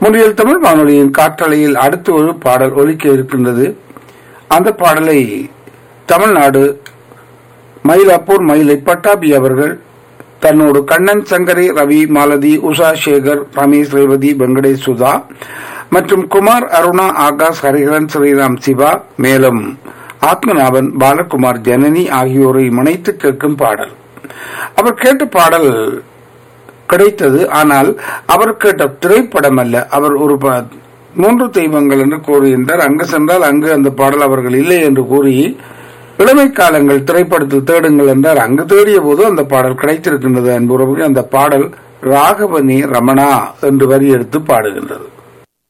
முன்றியல் தமிழ் வானொலியின் காற்றலையில் அடுத்து ஒரு பாடல் ஒலிக்க இருக்கின்றது அந்த பாடலை தமிழ்நாடு மயிலாப்பூர் மயிலை பட்டாபி அவர்கள் தன்னோடு கண்ணன் சங்கரி ரவி மாலதி உஷா சேகர் ரமேஷ் ரேவதி வெங்கடேஷ் சுதா மற்றும் குமார் அருணா ஆகாஷ் ஹரிஹரன் ஸ்ரீராம் சிவா மேலும் ஆத்மநாபன் பாலகுமார் ஜனனி ஆகியோரை இணைத்து கேட்கும் பாடல் அவர் கேட்ட பாடல் கிடைத்தது ஆனால் அவர் கேட்ட திரைப்படம் அல்ல அவர் ஒரு ப- மூன்று தெய்வங்கள் என்று கூறுகின்றார் அங்கு சென்றால் அங்கு அந்த பாடல் அவர்கள் இல்லை என்று கூறி இளமை காலங்கள் திரைப்படத்தில் தேடுங்கள் என்றார் அங்கு தேடிய போது அந்த பாடல் கிடைத்திருக்கின்றது என்பவர்கள் அந்த பாடல் ராகவனி ரமணா என்று வரி எடுத்து பாடுகின்றது